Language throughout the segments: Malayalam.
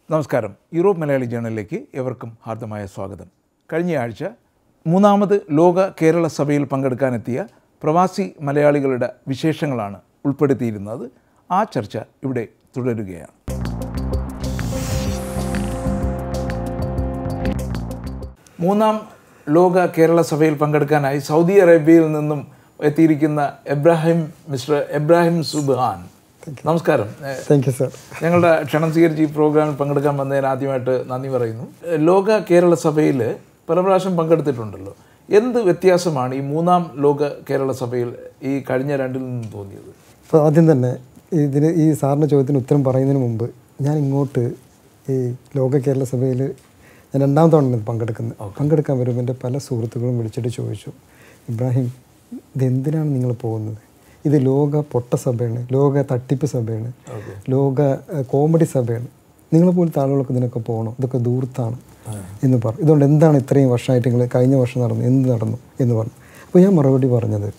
നമസ്കാരം യൂറോപ്പ് മലയാളി ജേണലിലേക്ക് എവർക്കും ഹാർദമായ സ്വാഗതം കഴിഞ്ഞ ആഴ്ച മൂന്നാമത് ലോക കേരള സഭയിൽ പങ്കെടുക്കാനെത്തിയ പ്രവാസി മലയാളികളുടെ വിശേഷങ്ങളാണ് ഉൾപ്പെടുത്തിയിരുന്നത് ആ ചർച്ച ഇവിടെ തുടരുകയാണ് മൂന്നാം ലോക കേരള സഭയിൽ പങ്കെടുക്കാനായി സൗദി അറേബ്യയിൽ നിന്നും എത്തിയിരിക്കുന്ന എബ്രാഹിം മിസ്റ്റർ എബ്രാഹിം സുബ്ഹാൻ നമസ്കാരം ഏഹ്, താങ്ക് യു സാർ ഞങ്ങളുടെ ക്ഷണം സ്വീകരിച്ച് ഈ പ്രോഗ്രാമിൽ പങ്കെടുക്കാൻ വന്നതിന് ആദ്യമായിട്ട് നന്ദി പറയുന്നു ലോക കേരള സഭയിൽ പല പ്രാവശ്യം പങ്കെടുത്തിട്ടുണ്ടല്ലോ എന്ത് വ്യത്യാസമാണ് ഈ മൂന്നാം ലോക കേരള സഭയിൽ ഈ കഴിഞ്ഞ രണ്ടിൽ നിന്നും തോന്നിയത് അപ്പോൾ ആദ്യം തന്നെ ഇതിന് ഈ സാറിൻ്റെ ചോദ്യത്തിന് ഉത്തരം പറയുന്നതിന് മുമ്പ് ഞാൻ ഇങ്ങോട്ട് ഈ ലോക കേരള സഭയിൽ ഞാൻ രണ്ടാമത്തെ തവണ ഇത് പങ്കെടുക്കുന്നത് പങ്കെടുക്കാൻ വരുമ്പോൾ എൻ്റെ പല സുഹൃത്തുക്കളും വിളിച്ചിട്ട് ചോദിച്ചു ഇബ്രാഹിം ഇതെന്തിനാണ് നിങ്ങൾ പോകുന്നത് ഇത് ലോക പൊട്ട സഭയാണ് ലോക തട്ടിപ്പ് സഭയാണ് ലോക ഏഹ്, കോമഡി സഭയാണ് നിങ്ങളെ പോലത്തെ ആളുകളൊക്കെ ഇതിനൊക്കെ പോകണം ഇതൊക്കെ ദൂർത്താണ് എന്ന് പറഞ്ഞു ഇതുകൊണ്ട് എന്താണ് ഇത്രയും വർഷമായിട്ട് നിങ്ങൾ കഴിഞ്ഞ വർഷം നടന്നു എന്ത് നടന്നു എന്ന് പറഞ്ഞു അപ്പോൾ ഞാൻ മറുപടി പറഞ്ഞത്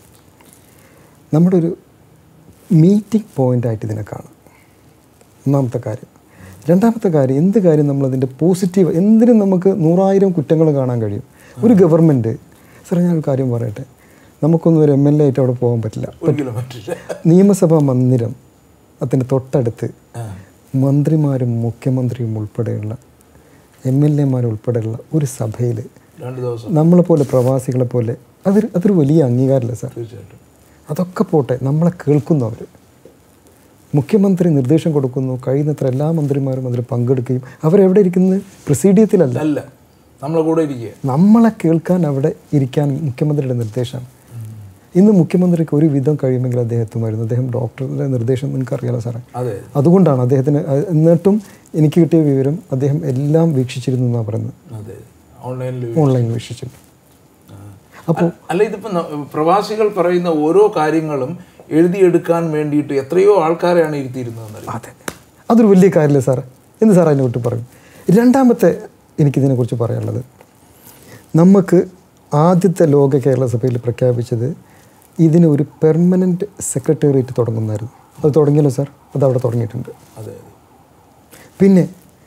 നമ്മുടെ ഒരു മീറ്റിംഗ് പോയിൻ്റായിട്ട് ഇതിനെ കാണാം ഒന്നാമത്തെ കാര്യം രണ്ടാമത്തെ കാര്യം എന്ത് കാര്യം നമ്മളതിൻ്റെ പോസിറ്റീവ് എന്തിനും നമുക്ക് നൂറായിരം കുറ്റങ്ങൾ കാണാൻ കഴിയും ഒരു ഗവൺമെൻറ് സാറേ ഞാനൊരു കാര്യം പറയട്ടെ നമുക്കൊന്നും ഒരു എം എൽ എ ആയിട്ട് അവിടെ പോകാൻ പറ്റില്ല ഒരിക്കലും പറ്റില്ല നിയമസഭാ മന്ദിരം അതിൻ്റെ തൊട്ടടുത്ത് മന്ത്രിമാരും മുഖ്യമന്ത്രിയും ഉൾപ്പെടെയുള്ള എം എൽ എമാരും ഉൾപ്പെടെയുള്ള ഒരു സഭയിൽ രണ്ട് ദിവസം നമ്മളെപ്പോലെ പ്രവാസികളെ പോലെ അതൊരു അതൊരു വലിയ അംഗീകാരമല്ല സാർ തീർച്ചയായിട്ടും അതൊക്കെ പോട്ടെ നമ്മളെ കേൾക്കുന്നു അവർ മുഖ്യമന്ത്രി നിർദ്ദേശം കൊടുക്കുന്നു കഴിയുന്നത്ര എല്ലാ മന്ത്രിമാരും അതിൽ പങ്കെടുക്കുകയും അവരെവിടെ ഇരിക്കുന്നത് പ്രസീഡിയത്തിലല്ല അല്ല നമ്മളെ കൂടെ ഇരിക്കുക നമ്മളെ കേൾക്കാൻ അവിടെ ഇരിക്കാൻ മുഖ്യമന്ത്രിയുടെ നിർദ്ദേശമാണ് ഇന്ന് മുഖ്യമന്ത്രിക്ക് ഒരു വിധം കഴിയുമെങ്കിൽ അദ്ദേഹത്തുമായിരുന്നു അദ്ദേഹം ഡോക്ടറുടെ നിർദ്ദേശം നിങ്ങൾക്ക് അറിയാലോ സാറേ അതെ അതുകൊണ്ടാണ് അദ്ദേഹത്തിന് അഹ് എന്നിട്ടും എനിക്ക് കിട്ടിയ വിവരം അദ്ദേഹം എല്ലാം വീക്ഷിച്ചിരുന്നു എന്നാണ് പറയുന്നത് അതെ ഓൺലൈനിൽ ഓൺലൈനിൽ വീക്ഷിച്ചിരുന്നു അപ്പോൾ അല്ല ഇതിപ്പോൾ പ്രവാസികൾ പറയുന്ന ഓരോ കാര്യങ്ങളും എഴുതിയെടുക്കാൻ വേണ്ടിയിട്ട് എത്രയോ ആൾക്കാരെയാണ് ഇരുത്തിയിരുന്നതെന്നറിയാം അതെ അതൊരു വലിയ കാര്യമില്ല സാർ എന്ന് സാർ അതിനെ വിട്ട് പറയും രണ്ടാമത്തെ എനിക്കിതിനെക്കുറിച്ച് പറയാനുള്ളത് നമുക്ക് ആദ്യത്തെ ലോക കേരള സഭയിൽ പ്രഖ്യാപിച്ചത് ഇതിന് ഒരു പെർമനൻറ്റ് സെക്രട്ടേറിയറ്റ് തുടങ്ങുന്നായിരുന്നു അത് തുടങ്ങിയല്ലോ സാർ അത് അവിടെ തുടങ്ങിയിട്ടുണ്ട് അതെ പിന്നെ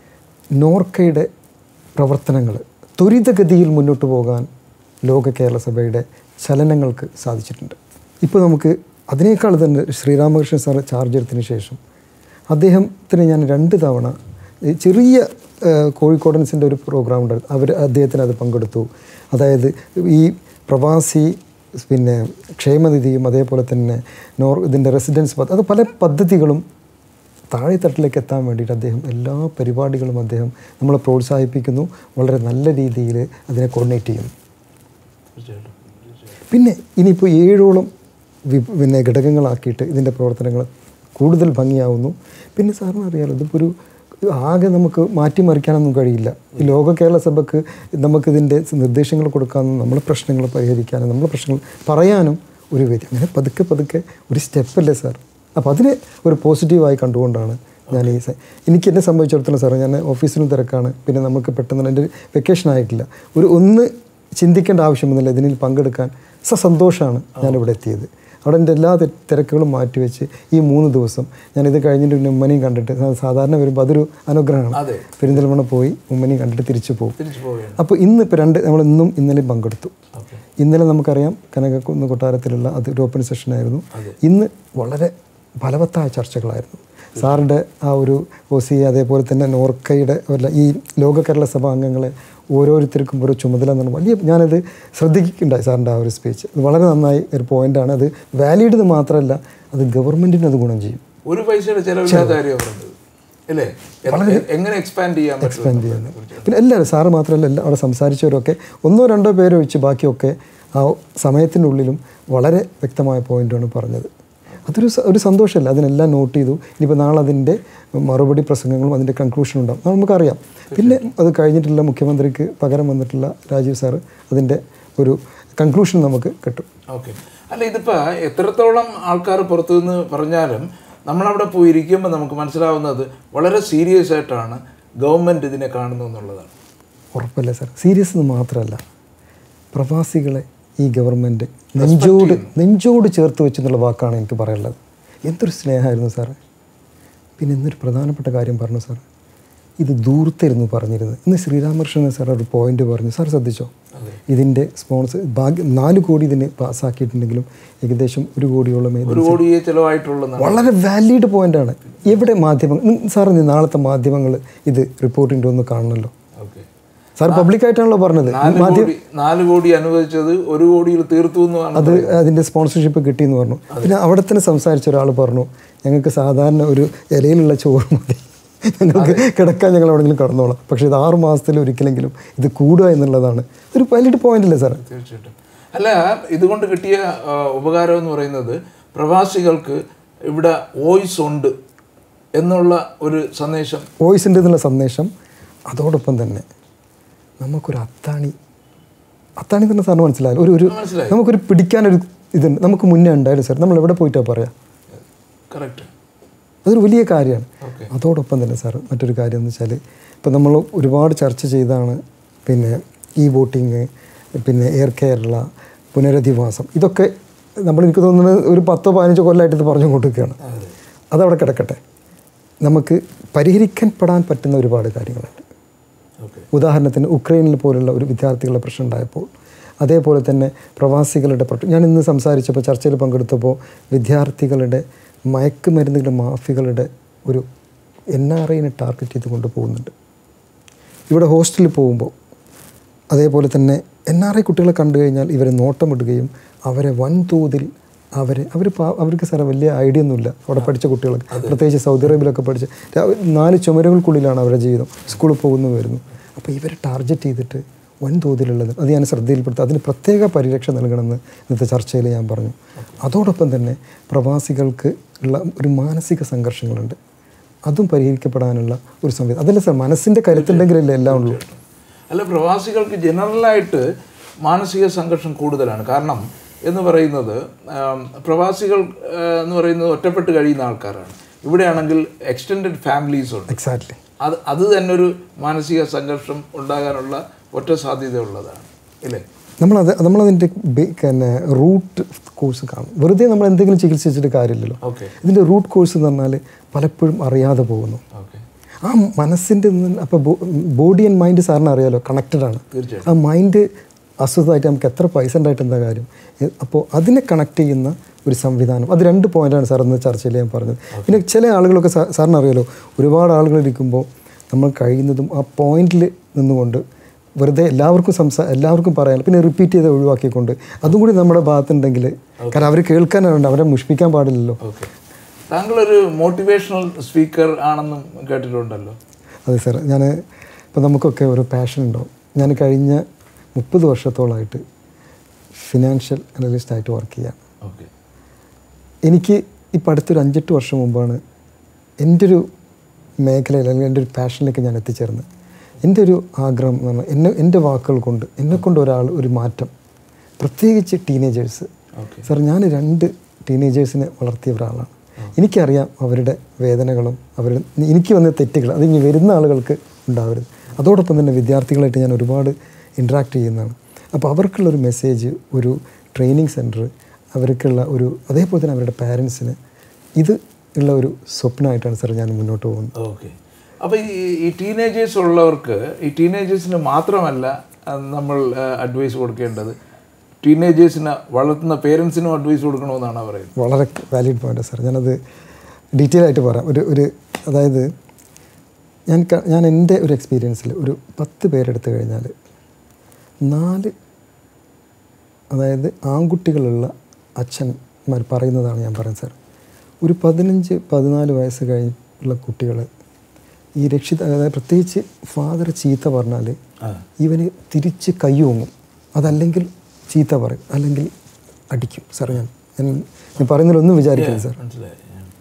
നോർക്കയുടെ പ്രവർത്തനങ്ങൾ ത്വരിതഗതിയിൽ മുന്നോട്ട് പോകാൻ ലോക കേരള സഭയുടെ ചലനങ്ങൾക്ക് സാധിച്ചിട്ടുണ്ട് ഇപ്പോൾ നമുക്ക് അതിനേക്കാൾ തന്നെ ശ്രീരാമകൃഷ്ണൻ സാർ ചാർജ് എടുത്തതിന് ശേഷം അദ്ദേഹത്തിന് ഞാൻ രണ്ട് തവണ ഈ ചെറിയ ഏഹ്, കോഴിക്കോടൻസിൻ്റെ ഒരു പ്രോഗ്രാം ഉണ്ടായിരുന്നു അവർ അദ്ദേഹത്തിന് അത് പങ്കെടുത്തു അതായത് ഈ പ്രവാസി പിന്നെ ക്ഷേമനിധിയും അതേപോലെ തന്നെ നോർ ഇതിൻ്റെ റെസിഡൻസ് പദ്ധ അത് പല പദ്ധതികളും താഴെത്തട്ടിലേക്ക് എത്താൻ വേണ്ടിയിട്ട് അദ്ദേഹം എല്ലാ പരിപാടികളും അദ്ദേഹം നമ്മളെ പ്രോത്സാഹിപ്പിക്കുന്നു വളരെ നല്ല രീതിയിൽ അതിനെ കോർഡിനേറ്റ് ചെയ്യുന്നു തീർച്ചയായിട്ടും പിന്നെ ഇനിയിപ്പോൾ ഏഴോളം വി പിന്നെ ഘടകങ്ങളാക്കിയിട്ട് ഇതിൻ്റെ പ്രവർത്തനങ്ങൾ കൂടുതൽ ഭംഗിയാവുന്നു പിന്നെ സാറിന് അറിയാലോ ഇതിപ്പോൾ ഒരു ആകെ നമുക്ക് മാറ്റിമറിക്കാനൊന്നും കഴിയില്ല ഈ ലോക കേരള സഭയ്ക്ക് നമുക്കിതിൻ്റെ നിർദ്ദേശങ്ങൾ കൊടുക്കാനും നമ്മളെ പ്രശ്നങ്ങൾ പരിഹരിക്കാനും നമ്മളെ പ്രശ്നങ്ങൾ പറയാനും ഒരു വേദി അങ്ങനെ പതുക്കെ പതുക്കെ ഒരു സ്റ്റെപ്പല്ലേ സാർ അപ്പോൾ അതിനെ ഒരു പോസിറ്റീവായി കണ്ടുകൊണ്ടാണ് ഞാൻ ഈ സ- എനിക്ക് എന്നെ സംബന്ധിച്ചിടത്തോളം സാറേ ഞാൻ ഓഫീസിലും തിരക്കാണ് പിന്നെ നമുക്ക് പെട്ടെന്ന് എൻ്റെ വെക്കേഷൻ ആയിട്ടില്ല ഒരു ഒന്ന് ചിന്തിക്കേണ്ട ആവശ്യമൊന്നുമില്ല ഇതിനിൽ പങ്കെടുക്കാൻ സസന്തോഷമാണ് ഞാനിവിടെ എത്തിയത് അവിടെ എൻ്റെ എല്ലാ തെ- തിരക്കുകളും മാറ്റിവെച്ച് ഈ മൂന്ന് ദിവസം ഞാനിത് കഴിഞ്ഞിട്ട് പിന്നെ ഉമ്മനെയും കണ്ടിട്ട് സാ- സാധാരണ വരുമ്പോൾ അതൊരു അനുഗ്രഹമാണ് അതെ പെരിന്തൽമണ്ണ പോയി ഉമ്മനെയും കണ്ടിട്ട് തിരിച്ചു പോകും തിരിച്ചു പോവുകയാണ് അപ്പോൾ ഇന്ന് ഇപ്പോൾ രണ്ട് നമ്മൾ ഇന്നും ഇന്നലെയും പങ്കെടുത്തു ഓക്കെ ഇന്നലെ നമുക്കറിയാം കനകക്കുന്ന് കൊട്ടാരത്തിലുള്ള അത് ഒരു ഓപ്പൺ സെഷനായിരുന്നു ഇന്ന് വളരെ ഫലവത്തായ ചർച്ചകളായിരുന്നു സാറിൻ്റെ ആ ഒരു ഒ സി അതേപോലെ തന്നെ നോർക്കയുടെ അല്ല ഈ ലോക കേരള സഭ അംഗങ്ങളെ ഓരോരുത്തർക്കും ഒരു ചുമതല എന്നാണ് വലിയ ഞാനത് ശ്രദ്ധിക്കുന്നുണ്ടായി സാറിൻ്റെ ആ ഒരു സ്പീച്ച് അത് വളരെ നന്നായി ഒരു പോയിൻ്റാണ് അത് വാലിഡ് മാത്രമല്ല അത് ഗവൺമെൻറ്റിന് അത് ഗുണം ചെയ്യും ഒരു പൈസയുടെ ചിലവില്ലാത്ത കാര്യമാണ് പറഞ്ഞത് അല്ലേ എ- എങ്ങനെ എക്സ്പാൻഡ് ചെയ്യാൻ പറ്റും പിന്നെ എല്ലാവരും സാറ് മാത്രമല്ല എല്ലാ അവിടെ സംസാരിച്ചവരൊക്കെ ഒന്നോ രണ്ടോ പേരെ ഒഴിച്ച് ബാക്കിയൊക്കെ ആ സമയത്തിനുള്ളിലും വളരെ വ്യക്തമായ പോയിൻ്റാണ് പറഞ്ഞത് അതൊരു സ- ഒരു സന്തോഷമല്ല അതിനെല്ലാം നോട്ട് ചെയ്തു ഇനിയിപ്പോൾ നാളെ അതിൻ്റെ മറുപടി പ്രസംഗങ്ങളും അതിൻ്റെ കൺക്ലൂഷനും ഉണ്ടാവും അത് നമുക്കറിയാം പിന്നെ അത് കഴിഞ്ഞിട്ടുള്ള മുഖ്യമന്ത്രിക്ക് പകരം വന്നിട്ടുള്ള രാജീവ് സാറ് അതിൻ്റെ ഒരു കൺക്ലൂഷൻ നമുക്ക് കിട്ടും ഓക്കെ അല്ല ഇതിപ്പോൾ എത്രത്തോളം ആൾക്കാർ പുറത്തുനിന്ന് പറഞ്ഞാലും നമ്മളവിടെ പോയിരിക്കുമ്പോൾ നമുക്ക് മനസ്സിലാവുന്നത് വളരെ സീരിയസ് ആയിട്ടാണ് ഗവൺമെൻറ് ഇതിനെ കാണുന്നു എന്നുള്ളതാണ് ഉറപ്പല്ലേ സാർ സീരിയസ് എന്ന് മാത്രമല്ല പ്രവാസികളെ ഈ ഗവൺമെൻറ് നെഞ്ചോട് നെഞ്ചോട് ചേർത്ത് വെച്ചെന്നുള്ള വാക്കാണ് എനിക്ക് പറയാനുള്ളത് എന്തൊരു സ്നേഹമായിരുന്നു സാറേ പിന്നെ ഇന്നൊരു പ്രധാനപ്പെട്ട കാര്യം പറഞ്ഞു സാർ ഇത് ദൂരത്തിരുന്നു പറഞ്ഞിരുന്നത് ഇന്ന് ശ്രീരാമകൃഷ്ണൻ സാർ ഒരു പോയിന്റ് പറഞ്ഞു സാർ ശ്രദ്ധിച്ചോ ഇതിൻ്റെ സ്പോൺസർ ഭാഗ്യം നാല് കോടി ഇതിന് പാസ്സാക്കിയിട്ടുണ്ടെങ്കിലും ഏകദേശം ഒരു കോടിയോളം ഏത് ഒരു കോടിയെ ചിലവായിട്ടുള്ള വളരെ വാലിഡ് പോയിന്റാണ് എവിടെ മാധ്യമങ്ങൾ ഉം, സാർ ഇന്ന് നാളത്തെ മാധ്യമങ്ങൾ ഇത് റിപ്പോർട്ടിൻ്റെ ഒന്ന് കാണണമല്ലോ ഓക്കെ സാർ പബ്ലിക്കായിട്ടാണല്ലോ പറഞ്ഞത് നാല് കോടി നാല് കോടി അനുവദിച്ചത് ഒരു കോടിയിൽ തീർത്തു എന്നാണ് അത് അതിൻ്റെ സ്പോൺസർഷിപ്പ് കിട്ടിയെന്ന് പറഞ്ഞു പിന്നെ അവിടെ തന്നെ സംസാരിച്ച ഒരാൾ പറഞ്ഞു ഞങ്ങൾക്ക് സാധാരണ ഒരു ഇലയിലുള്ള ചോറ് മതി ഞങ്ങൾക്ക് കിടക്കാൻ ഞങ്ങൾ എവിടെയെങ്കിലും കടന്നോളാം പക്ഷേ ഇത് ആറ് മാസത്തിൽ ഒരിക്കലെങ്കിലും ഇത് കൂടുക എന്നുള്ളതാണ് ഒരു വാലിഡ് പോയിന്റ് അല്ലേ സാർ തീർച്ചയായിട്ടും അല്ല ഇതുകൊണ്ട് കിട്ടിയ ആ, ഉപകാരം എന്ന് പറയുന്നത് പ്രവാസികൾക്ക് ഇവിടെ വോയിസ് ഉണ്ട് എന്നുള്ള ഒരു സന്ദേശം വോയിസ് ഉണ്ട് എന്നുള്ള സന്ദേശം അതോടൊപ്പം തന്നെ നമുക്കൊരു അത്താണി അത്താണി തന്നെ സാറിന് മനസ്സിലായാലും ഒരു ഒരു മനസ്സിലായി. നമുക്കൊരു പിടിക്കാനൊരു ഇതുണ്ട് നമുക്ക് മുന്നേ ഉണ്ടായിരുന്നു സാർ നമ്മൾ എവിടെ പോയിട്ടാ പറയാം കറക്റ്റ് അതൊരു വലിയ കാര്യമാണ് ഓക്കെ അതോടൊപ്പം തന്നെ സാർ മറ്റൊരു കാര്യം എന്ന് വെച്ചാൽ ഇപ്പം നമ്മൾ ഒരുപാട് ചർച്ച ചെയ്താണ് പിന്നെ ഈ വോട്ടിങ് പിന്നെ എയർ കേരള പുനരധിവാസം ഇതൊക്കെ നമ്മൾ എനിക്ക് തോന്നുന്നത് ഒരു പത്തോ പതിനഞ്ചോ കൊല്ലമായിട്ട് ഇത് പറഞ്ഞു കൊണ്ടിരിക്കുകയാണ് അതവിടെ കിടക്കട്ടെ നമുക്ക് പരിഹരിക്കപ്പെടാൻ പറ്റുന്ന ഒരുപാട് കാര്യങ്ങളുണ്ട് ഓക്കെ ഉദാഹരണത്തിന് ഉക്രൈനിൽ പോലുള്ള ഒരു വിദ്യാർത്ഥികളുടെ പ്രശ്നം ഉണ്ടായപ്പോൾ അതേപോലെ തന്നെ പ്രവാസികളുടെ പ്രശ്നം ഞാൻ ഇന്ന് സംസാരിച്ചപ്പോൾ ചർച്ചയിൽ പങ്കെടുത്തപ്പോൾ വിദ്യാർത്ഥികളുടെ മയക്കുമരുന്നുകളുടെ മാഫികളുടെ ഒരു എൻ ആർ ഐനെ ടാർഗറ്റ് ചെയ്ത് കൊണ്ടുപോകുന്നുണ്ട് ഇവിടെ ഹോസ്റ്റലിൽ പോകുമ്പോൾ അതേപോലെ തന്നെ എൻ ആർ ഐ കുട്ടികളെ കണ്ടു കഴിഞ്ഞാൽ ഇവരെ നോട്ടമിടുകയും അവരെ വൻതോതിൽ അവരെ അവർ അവർക്ക് സാറേ വലിയ ഐഡിയ ഒന്നുമില്ല അവിടെ പഠിച്ച കുട്ടികൾക്ക് പ്രത്യേകിച്ച് സൗദി അറേബ്യയിലൊക്കെ പഠിച്ച് രാ- നാല് ചുമരുകൾക്കുള്ളിലാണ് അവരുടെ ജീവിതം സ്കൂളിൽ പോകുന്നു വരുന്നു അപ്പോൾ ഇവരെ ടാർഗറ്റ് ചെയ്തിട്ട് വൻതോതിലുള്ളത് അത് ഞാൻ ശ്രദ്ധയിൽപ്പെടുത്തുക അതിന് പ്രത്യേക പരിരക്ഷ നൽകണമെന്ന് ഇന്നത്തെ ചർച്ചയിൽ ഞാൻ പറഞ്ഞു അതോടൊപ്പം തന്നെ പ്രവാസികൾക്ക് ഉള്ള ഒരു മാനസിക സംഘർഷങ്ങളുണ്ട് അതും പരിഹരിക്കപ്പെടാനുള്ള ഒരു സംവിധാനം അതല്ല സാർ മനസ്സിൻ്റെ കരുത്തുണ്ടെങ്കിലല്ലേ എല്ലാം ഉള്ളൂ അല്ല പ്രവാസികൾക്ക് ജനറലായിട്ട് മാനസിക സംഘർഷം കൂടുതലാണ് കാരണം എന്ന് പറയുന്നത് ആം, പ്രവാസികൾ ആ, എന്ന് പറയുന്നത് ഒറ്റപ്പെട്ട് കഴിയുന്ന ആൾക്കാരാണ് ഇവിടെയാണെങ്കിൽ എക്സ്റ്റെൻഡഡ് ഫാമിലീസ് ഉണ്ട് എക്സാക്ട്ലി അത് അത് തന്നെ ഒരു മാനസിക സംഘർഷം ഉണ്ടാകാനുള്ള ഒറ്റ സാധ്യതയുള്ളതാണ് ഇല്ലേ നമ്മളത് നമ്മളതിൻ്റെ ബെ- പിന്നെ റൂട്ട് കോഴ്സ് കാണും വെറുതെ നമ്മൾ എന്തെങ്കിലും ചികിത്സിച്ചിട്ട് കാര്യമില്ലല്ലോ ഓക്കെ ഇതിൻ്റെ റൂട്ട് കോഴ്സ് എന്ന് പറഞ്ഞാൽ പലപ്പോഴും അറിയാതെ പോകുന്നു ഓക്കെ ആ മനസ്സിൻ്റെ അപ്പോൾ ബോഡി ആൻഡ് മൈൻഡ് സാറിന് അറിയാലോ കണക്റ്റഡ് ആണ് തീർച്ചയായിട്ടും ആ മൈൻഡ് അസ്വസ്ഥമായിട്ട് നമുക്ക് എത്ര പൈസ ഉണ്ടായിട്ട് എന്താ കാര്യം അപ്പോൾ അതിനെ കണക്ട് ചെയ്യുന്ന ഒരു സംവിധാനം അത് രണ്ട് പോയിന്റാണ് സാർ ഇന്ന് ചർച്ചയിൽ ഞാൻ പറഞ്ഞത് പിന്നെ ചില ആളുകളൊക്കെ സാ- സാറിന് അറിയാലോ ഒരുപാട് ആളുകൾ ഇരിക്കുമ്പോൾ നമ്മൾ കഴിയുന്നതും ആ പോയിന്റിൽ നിന്നുകൊണ്ട് വെറുതെ എല്ലാവർക്കും സംസാ എല്ലാവർക്കും പറയാൻ പിന്നെ റിപ്പീറ്റ് ചെയ്ത് ഒഴിവാക്കിക്കൊണ്ട് അതും കൂടി നമ്മുടെ ഭാഗത്തുണ്ടെങ്കിൽ കാരണം അവർ കേൾക്കാനുണ്ട് അവരെ മുഷിപ്പിക്കാൻ പാടില്ലല്ലോ ഓക്കെ താങ്കളൊരു മോട്ടിവേഷണൽ സ്പീക്കർ ആണെന്നും കേട്ടിട്ടുണ്ടല്ലോ അതെ സാർ ഞാൻ ഇപ്പോൾ നമുക്കൊക്കെ ഒരു പാഷൻ ഉണ്ടാവും ഞാൻ കഴിഞ്ഞ മുപ്പത് വർഷത്തോളമായിട്ട് ഫിനാൻഷ്യൽ അനലിസ്റ്റായിട്ട് വർക്ക് ചെയ്യാം ഓക്കെ എനിക്ക് ഇപ്പം അടുത്തൊരു അഞ്ചെട്ട് വർഷം മുമ്പാണ് എൻ്റെ ഒരു മേഖലയിൽ അല്ലെങ്കിൽ എൻ്റെ ഒരു പാഷനിലേക്ക് ഞാൻ എത്തിച്ചേർന്നത് എൻ്റെ ഒരു ആഗ്രഹം എന്ന് പറഞ്ഞാൽ എന്നെ എൻ്റെ വാക്കുകൾ കൊണ്ട് എന്നെക്കൊണ്ട് ഒരാൾ ഒരു മാറ്റം പ്രത്യേകിച്ച് ടീനേജേഴ്സ് ഓക്കെ സാർ ഞാൻ രണ്ട് ടീനേജേഴ്സിനെ വളർത്തിയ ഒരാളാണ് എനിക്കറിയാം അവരുടെ വേദനകളും അവരുടെ എനിക്ക് വന്ന തെറ്റുകൾ അത് ഇനി വരുന്ന ആളുകൾക്ക് ഉണ്ടാവരുത് അതോടൊപ്പം തന്നെ വിദ്യാർത്ഥികളായിട്ട് ഞാൻ ഒരുപാട് ഇൻട്രാക്ട് ചെയ്യുന്നതാണ് അപ്പോൾ അവർക്കുള്ളൊരു മെസ്സേജ് ഒരു ട്രെയിനിങ് സെൻറ്റർ അവർക്കുള്ള ഒരു അതേപോലെ തന്നെ അവരുടെ പാരൻസിന് ഇത് ഉള്ള ഒരു സ്വപ്നമായിട്ടാണ് സാർ ഞാൻ മുന്നോട്ട് പോകുന്നത് ഓക്കെ അപ്പോൾ ഈ ഈ ടീനേജേഴ്സ് ഉള്ളവർക്ക് ഈ ടീനേജേഴ്സിന് മാത്രമല്ല ആ, നമ്മൾ അഡ്വൈസ് കൊടുക്കേണ്ടത് ടീനേജേഴ്സിനെ വളർത്തുന്ന പേരൻസിനും അഡ്വൈസ് കൊടുക്കണമെന്നാണ് പറയുന്നത് വളരെ വാലിഡ് പോയിന്റ് സാർ ഞാനത് ഡീറ്റെയിൽ ആയിട്ട് പറയാം ഒരു ഒരു അതായത് ഞാൻ ക- ഞാൻ എൻ്റെ ഒരു എക്സ്പീരിയൻസിൽ ഒരു പത്ത് പേരെടുത്തു കഴിഞ്ഞാൽ നാല് അതായത് ആൺകുട്ടികളുള്ള അച്ഛന്മാർ പറയുന്നതാണ് ഞാൻ പറയുന്നത് സാർ ഒരു പതിനഞ്ച് പതിനാല് വയസ്സ് കഴിഞ്ഞുള്ള കുട്ടികൾ ഈ രക്ഷിത അതായത് പ്രത്യേകിച്ച് ഫാദർ ചീത്ത പറഞ്ഞാൽ ആ ഇവന് തിരിച്ച് കയ്യോങ്ങും അതല്ലെങ്കിൽ ചീത്ത പറയും അല്ലെങ്കിൽ അടിക്കും സാർ ഞാൻ ഞാൻ ഞാൻ പറയുന്നതിലൊന്നും വിചാരിക്കരുത് സാർ മനസ്സിലായി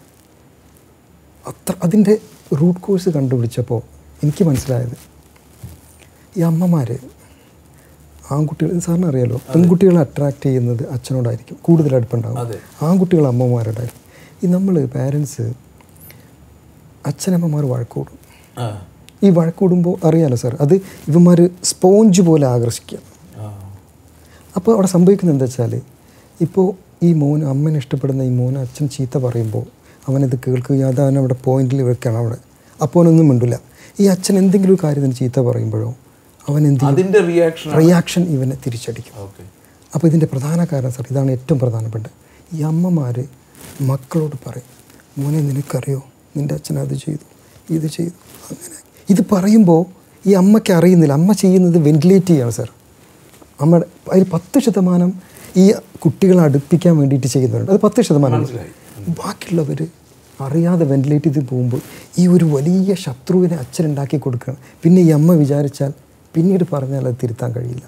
അത്ര അതിൻ്റെ റൂട്ട് കോഴ്സ് കണ്ടുപിടിച്ചപ്പോൾ എനിക്ക് മനസ്സിലായത് ഈ അമ്മമാർ ആൺകുട്ടികൾ സാറിന് അറിയാലോ പെൺകുട്ടികളെ അട്രാക്റ്റ് ചെയ്യുന്നത് അച്ഛനോടായിരിക്കും കൂടുതൽ അടുപ്പുണ്ടാവും അതെ. ആൺകുട്ടികൾ അമ്മമാരോടായിരിക്കും ഈ നമ്മൾ പാരൻസ് അച്ഛനമ്മമാർ വഴക്കൂടും ആ ഈ വഴക്കൂടുമ്പോൾ അറിയാലോ സാർ അത് ഇവന്മാർ സ്പോഞ്ച് പോലെ ആകർഷിക്കുക ആ അപ്പോൾ അവിടെ സംഭവിക്കുന്നത് എന്താ വെച്ചാൽ ഇപ്പോൾ ഈ മോൻ അമ്മനെ ഇഷ്ടപ്പെടുന്ന ഈ മോൻ അച്ഛൻ ചീത്ത പറയുമ്പോൾ അവനത് കേൾക്കുകയും അത് അവൻ അവിടെ പോയിന്റിൽ വെക്കണം അവിടെ അപ്പോൾ അവനൊന്നും മിണ്ടില്ല ഈ അച്ഛൻ എന്തെങ്കിലും ഒരു കാര്യത്തിന് ചീത്ത പറയുമ്പോഴോ അവൻ എന്ത് ചെയ്യും അതിന്റെ റിയാക്ഷൻ റിയാക്ഷൻ ഇവനെ തിരിച്ചടിക്കും ഓക്കെ അപ്പോൾ ഇതിൻ്റെ പ്രധാന കാരണം സാർ ഇതാണ് ഏറ്റവും പ്രധാനപ്പെട്ട ഈ അമ്മമാർ മക്കളോട് പറയും മോനെ നിനക്കറിയോ നിൻ്റെ അച്ഛൻ അത് ചെയ്തു ഇത് ചെയ്തു അങ്ങനെ ഇത് പറയുമ്പോൾ ഈ അമ്മയ്ക്ക് അറിയുന്നില്ല അമ്മ ചെയ്യുന്നത് വെന്റിലേറ്റ് ചെയ്യാണ് സാർ അമ്മയുടെ അതിൽ പത്ത് ശതമാനം ഈ കുട്ടികളെ അടുപ്പിക്കാൻ വേണ്ടിയിട്ട് ചെയ്യുന്നുണ്ട് അത് പത്ത് ശതമാനം ബാക്കിയുള്ളവർ അറിയാതെ വെന്റിലേറ്റ് ചെയ്ത് പോകുമ്പോൾ ഈ ഒരു വലിയ ശത്രുവിനെ അച്ഛൻ ഉണ്ടാക്കി കൊടുക്കുകയാണ് പിന്നെ ഈ അമ്മ വിചാരിച്ചാൽ പിന്നീട് പറഞ്ഞാൽ അത് തിരുത്താൻ കഴിയില്ല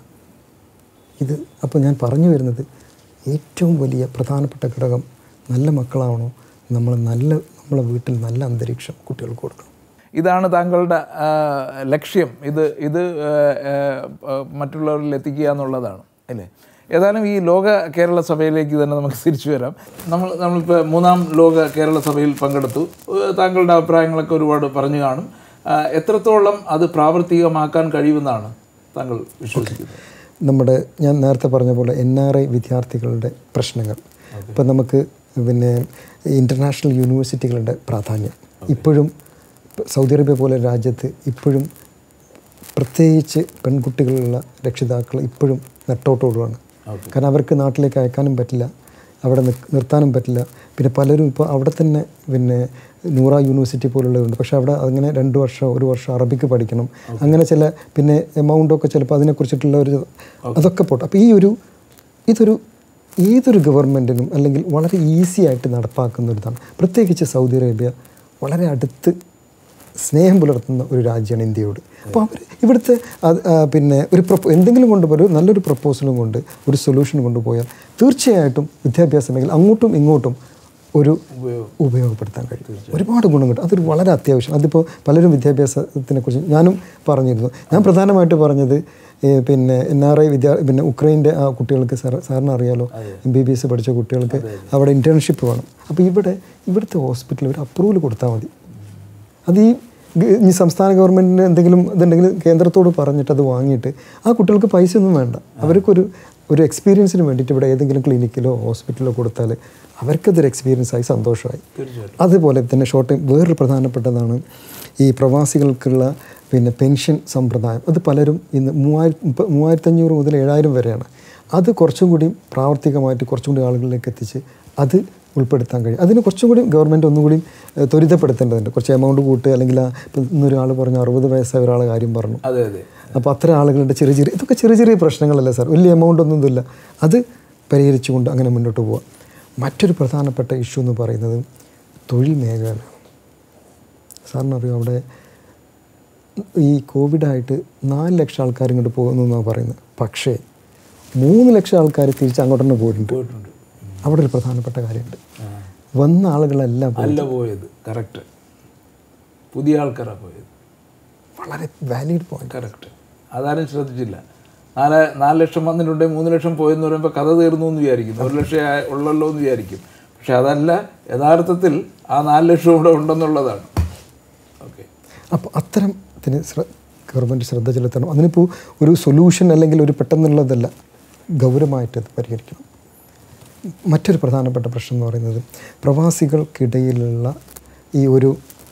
ഇത് അപ്പോൾ ഞാൻ പറഞ്ഞു വരുന്നത് ഏറ്റവും വലിയ പ്രധാനപ്പെട്ട ഘടകം നല്ല മക്കളാവണോ നമ്മൾ നല്ല നമ്മളെ വീട്ടിൽ നല്ല അന്തരീക്ഷം കുട്ടികൾക്ക് കൊടുക്കണം ഇതാണ് താങ്കളുടെ ആ, ലക്ഷ്യം ഇത് ഇത് ആ, ആ, മറ്റുള്ളവരിൽ എത്തിക്കുക എന്നുള്ളതാണ് അല്ലേ ഏതായാലും ഈ ലോക കേരള സഭയിലേക്ക് തന്നെ നമുക്ക് തിരിച്ചു വരാം നമ്മൾ നമ്മളിപ്പോൾ മൂന്നാം ലോക കേരള സഭയിൽ പങ്കെടുത്തു ഏഹ് താങ്കളുടെ അഭിപ്രായങ്ങളൊക്കെ ഒരുപാട് പറഞ്ഞു കാണും ആ, എത്രത്തോളം അത് പ്രാവർത്തികമാക്കാൻ കഴിയുമെന്നാണ് താങ്കൾ വിശ്വസിക്കുന്നത് നമ്മുടെ ഞാൻ നേരത്തെ പറഞ്ഞ പോലെ എൻ ആർ ഐ വിദ്യാർത്ഥികളുടെ പ്രശ്നങ്ങൾ ഇപ്പം നമുക്ക് പിന്നെ ഇൻ്റർനാഷണൽ യൂണിവേഴ്സിറ്റികളുടെ പ്രാധാന്യം ഇപ്പോഴും ഇപ്പ സൗദി അറേബ്യ പോലെ രാജ്യത്ത് ഇപ്പോഴും പ്രത്യേകിച്ച് പെൺകുട്ടികളുള്ള രക്ഷിതാക്കൾ ഇപ്പോഴും നെട്ടോട്ടോടുകയാണ് കാരണം അവർക്ക് നാട്ടിലേക്ക് അയക്കാനും പറ്റില്ല അവിടെ നിക്ക് നിർത്താനും പറ്റില്ല പിന്നെ പലരും ഇപ്പോൾ അവിടെ തന്നെ പിന്നെ നൂറ യൂണിവേഴ്സിറ്റി പോലുള്ളതുണ്ട് പക്ഷേ അവിടെ അങ്ങനെ രണ്ട് വർഷം ഒരു വർഷം അറബിക്ക് പഠിക്കണം അങ്ങനെ ചില പിന്നെ എമൗണ്ടൊക്കെ ചിലപ്പോൾ അതിനെക്കുറിച്ചിട്ടുള്ള ഒരു അതൊക്കെ പോട്ടെ അപ്പോൾ ഈ ഒരു ഇതൊരു ഏതൊരു ഗവൺമെൻറ്റിനും അല്ലെങ്കിൽ വളരെ ഈസി ആയിട്ട് നടപ്പാക്കുന്ന ഒരു ഇതാണ് പ്രത്യേകിച്ച് സൗദി അറേബ്യ വളരെ അടുത്ത് സ്നേഹം പുലർത്തുന്ന ഒരു രാജ്യമാണ് ഇന്ത്യയോട് അപ്പോൾ അവർ ഇവിടുത്തെ അത്, ആ, പിന്നെ ഒരു പ്രൊപ്പോ എന്തെങ്കിലും കൊണ്ട് ഒരു നല്ലൊരു പ്രപ്പോസലും കൊണ്ട് ഒരു സൊല്യൂഷൻ കൊണ്ടുപോയാൽ തീർച്ചയായിട്ടും വിദ്യാഭ്യാസ മേഖല അങ്ങോട്ടും ഇങ്ങോട്ടും ഒരു ഉപയോഗപ്പെടുത്താൻ കഴിയും ഒരുപാട് ഗുണം കിട്ടും അതൊരു വളരെ അത്യാവശ്യം അതിപ്പോൾ പലരും വിദ്യാഭ്യാസത്തിനെ കുറിച്ച് ഞാനും പറഞ്ഞിരുന്നു ഞാൻ പ്രധാനമായിട്ട് പറഞ്ഞത് ഏ, പിന്നെ എൻ ആർ ഐ വിദ്യാ പിന്നെ ഉക്രൈൻ്റെ ആ കുട്ടികൾക്ക് സാർ സാറിന് അറിയാലോ എം ബി ബി എസ് പഠിച്ച കുട്ടികൾക്ക് അവിടെ ഇൻറ്റേൺഷിപ്പ് വേണം അപ്പോൾ ഇവിടെ ഇവിടുത്തെ ഹോസ്പിറ്റലിൽ ഒരു അപ്രൂവൽ കൊടുത്താൽ മതി അത് ഈ ഗ- ഈ സംസ്ഥാന ഗവൺമെൻറ്റിന് എന്തെങ്കിലും ഇതുണ്ടെങ്കിൽ കേന്ദ്രത്തോട് പറഞ്ഞിട്ട് അത് വാങ്ങിയിട്ട് ആ കുട്ടികൾക്ക് പൈസ ഒന്നും വേണ്ട അവർക്കൊരു ഒരു എക്സ്പീരിയൻസിന് വേണ്ടിയിട്ട് ഇവിടെ ഏതെങ്കിലും ക്ലിനിക്കിലോ ഹോസ്പിറ്റലിലോ കൊടുത്താൽ അവർക്കതൊരു എക്സ്പീരിയൻസ് ആയി സന്തോഷമായി അതുപോലെ തന്നെ ഷോർട്ട് ടൈം വേറൊരു പ്രധാനപ്പെട്ടതാണ് ഈ പ്രവാസികൾക്കുള്ള പിന്നെ പെൻഷൻ സമ്പ്രദായം അത് പലരും ഇന്ന് മൂവായിരത്തി മുപ്പ- മൂവായിരത്തഞ്ഞൂറ് മുതൽ ഏഴായിരം വരെയാണ് അത് കുറച്ചും കൂടി പ്രാവർത്തികമായിട്ട് കുറച്ചും കൂടി ആളുകളിലേക്ക് എത്തിച്ച് അത് ഉൾപ്പെടുത്താൻ കഴിയും അതിന് കുറച്ചും കൂടി ഗവൺമെൻറ് ഒന്നും കൂടി ഏഹ്, ത്വരിതപ്പെടുത്തേണ്ടതുണ്ട് കുറച്ച് എമൗണ്ട് കൂട്ടുക അല്ലെങ്കിൽ ആ ഇപ്പം ഇന്നൊരാൾ പറഞ്ഞു അറുപത് വയസ്സായ ഒരാളെ കാര്യം പറഞ്ഞു അതെ അതെ അപ്പോൾ അത്തരം ആളുകളുടെ ചെറിയ ചെറിയ ഇതൊക്കെ ചെറിയ ചെറിയ പ്രശ്നങ്ങളല്ലേ സാർ വലിയ എമൗണ്ട് ഒന്നും ഇതില്ല അത് പരിഹരിച്ചുകൊണ്ട് അങ്ങനെ മുന്നോട്ട് പോവാം മറ്റൊരു പ്രധാനപ്പെട്ട ഇഷ്യൂ എന്ന് പറയുന്നത് തൊഴിൽ മേഖല സാറിനറിയോ അവിടെ ഈ കോവിഡായിട്ട് നാല് ലക്ഷം ആൾക്കാർ ഇങ്ങോട്ട് പോകുന്നു എന്നാണ് പറയുന്നത് പക്ഷേ മൂന്ന് ലക്ഷം ആൾക്കാർ തിരിച്ച് അങ്ങോട്ട് തന്നെ പോയിട്ടുണ്ട് പോയിട്ടുണ്ട് അവിടെ ഒരു പ്രധാനപ്പെട്ട കാര്യമുണ്ട് വന്ന ആളുകളെല്ലാം പോയി. അല്ല പോയത് കറക്റ്റ് പുതിയ ആൾക്കാരാണ് പോയത് വളരെ വാലിഡ് പോയിന്റ് കറക്റ്റ് അതാരും ശ്രദ്ധിച്ചില്ല നാല് നാല് ലക്ഷം വന്നിട്ടുണ്ടെങ്കിൽ മൂന്ന് ലക്ഷം പോയെന്ന് പറയുമ്പോൾ കഥ തീർന്നു എന്ന് വിചാരിക്കും ഒരു ലക്ഷം ആയ- ഉള്ളല്ലോ എന്ന് വിചാരിക്കും പക്ഷെ അതല്ല യഥാർത്ഥത്തിൽ ആ നാല് ലക്ഷം ഇവിടെ ഉണ്ടെന്നുള്ളതാണ് ഓക്കെ അപ്പോൾ അത്തരത്തിന് ശ്ര ഗവൺമെൻറ് ശ്രദ്ധ ചെലുത്തണം അതിനിപ്പോൾ ഒരു സൊല്യൂഷൻ അല്ലെങ്കിൽ ഒരു പെട്ടെന്നുള്ളതല്ല ഗൗരവമായിട്ട് അത് പരിഹരിക്കണം മറ്റൊരു പ്രധാനപ്പെട്ട പ്രശ്നം എന്ന് പറയുന്നത് പ്രവാസികൾക്കിടയിലുള്ള ഈ ഒരു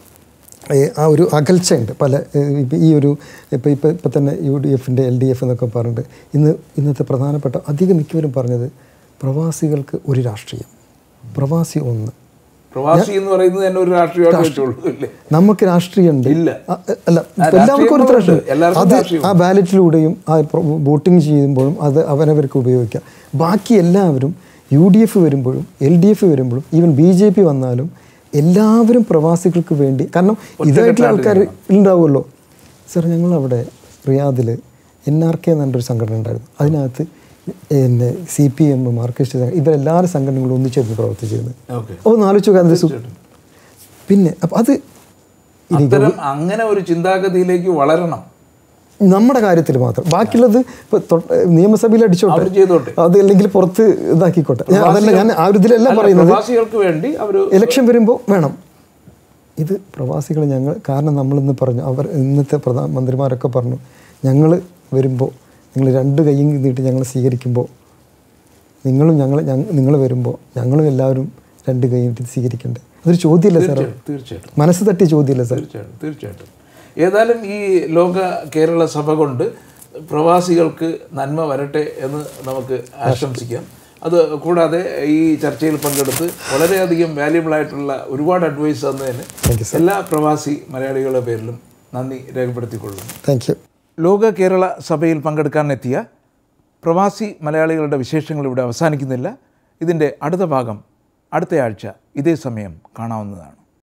ഏ, ആ ഒരു അകൽച്ചയുണ്ട് പല ഏ, ഇപ്പം ഈ ഒരു ഇപ്പോൾ ഇപ്പോൾ ഇപ്പം തന്നെ യു ഡി എഫിൻ്റെ എൽ ഡി എഫ് എന്നൊക്കെ പറഞ്ഞിട്ട് ഇന്ന് ഇന്നത്തെ പ്രധാനപ്പെട്ട അധികം മിക്കവരും പറഞ്ഞത് പ്രവാസികൾക്ക് ഒരു രാഷ്ട്രീയം പ്രവാസി ഒന്ന് പ്രവാസി എന്ന് പറയുന്നത് തന്നെ ഒരു രാഷ്ട്രീയമായിട്ട് വെച്ചോളൂ അല്ലേ നമുക്ക് രാഷ്ട്രീയമുണ്ട് ഇല്ല. ആ, അല്ല ആ, എല്ലാവർക്കും ഒരു രാഷ്ട്രീയങ്ങളുണ്ട്. രാഷ്ട്രീയം എല്ലാവർക്കും അത് രാഷ്ട്രീയം ആ ബാലറ്റിലൂടെയും ആ വോട്ടിംഗ് ചെയ്യുമ്പോഴും അത് അവനവർക്ക് ഉപയോഗിക്കാം ബാക്കി എല്ലാവരും യു ഡി എഫ് വരുമ്പോഴും എൽ ഡി എഫ് വരുമ്പോഴും ഈവൻ ബി ജെ പി വന്നാലും എല്ലാവരും പ്രവാസികൾക്ക് വേണ്ടി കാരണം ഇതായിട്ടുള്ള ആൾക്കാർ ഉണ്ടാവുമല്ലോ സാർ ഞങ്ങളവിടെ റിയാദിൽ എൻ ആർ കെ എന്നൊരു സംഘടന ഉണ്ടായിരുന്നു അതിനകത്ത് പിന്നെ സി പി എം മാർക്സിസ്റ്റ് സംഘ- ഇവരെല്ലാവരും സംഘടനകളും ഒന്നിച്ചേർന്ന് പ്രവർത്തിച്ചിരുന്നത് ഓക്കെ ഒന്ന് ആലോചിച്ച് നോക്കാം എന്ത് സു- പിന്നെ അപ്പം അത് ഇനി അത്തരം അങ്ങനെ ഒരു ചിന്താഗതിയിലേക്ക് വളരണം നമ്മുടെ കാര്യത്തിൽ മാത്രം ബാക്കിയുള്ളത് ഇപ്പൊ തൊട്ട് നിയമസഭയിൽ അടിച്ചോട്ടെ അവർ ചെയ്തോട്ടെ അത് അല്ലെങ്കിൽ പുറത്ത് ഇതാക്കിക്കോട്ടെ ഞാൻ അതല്ല ഞാൻ ആ ഒരു ഇതിലല്ല അല്ല, പറയുന്നത് പ്രവാസികൾക്ക് വേണ്ടി അവർ ഇലക്ഷൻ വരുമ്പോൾ വേണം ഇത് പ്രവാസികൾ ഞങ്ങൾ കാരണം നമ്മളിന്ന് പറഞ്ഞു അവർ ഇന്നത്തെ പ്രധാനമന്ത്രിമാരൊക്കെ പറഞ്ഞു ഞങ്ങൾ വരുമ്പോൾ നിങ്ങൾ രണ്ട് കൈയും നീട്ടി ഞങ്ങൾ സ്വീകരിക്കുമ്പോൾ നിങ്ങളും ഞങ്ങൾ നിങ്ങൾ വരുമ്പോൾ ഞങ്ങളും എല്ലാവരും രണ്ട് കൈ നീട്ടി സ്വീകരിക്കണ്ടേ അതൊരു ചോദ്യമല്ലേ സാർ തീർച്ചയായിട്ടും മനസ്സ് തട്ടിയ ചോദ്യമല്ലേ സാർ തീർച്ചയായിട്ടും തീർച്ചയായിട്ടും ഏതായാലും ഈ ലോക കേരള സഭ കൊണ്ട് പ്രവാസികൾക്ക് നന്മ വരട്ടെ എന്ന് നമുക്ക് ആശംസിക്കാം അത് കൂടാതെ ഈ ചർച്ചയിൽ പങ്കെടുത്ത് വളരെയധികം വാല്യുബിൾ ആയിട്ടുള്ള ഒരുപാട് അഡ്വൈസ് തന്നതിന് എല്ലാ പ്രവാസി മലയാളികളുടെ പേരിലും നന്ദി രേഖപ്പെടുത്തിക്കൊള്ളുന്നു താങ്ക് യു ലോക കേരള സഭയിൽ പങ്കെടുക്കാനെത്തിയ പ്രവാസി മലയാളികളുടെ വിശേഷങ്ങൾ ഇവിടെ അവസാനിക്കുന്നില്ല ഇതിൻ്റെ അടുത്ത ഭാഗം അടുത്തയാഴ്ച ഇതേ സമയം കാണാവുന്നതാണ്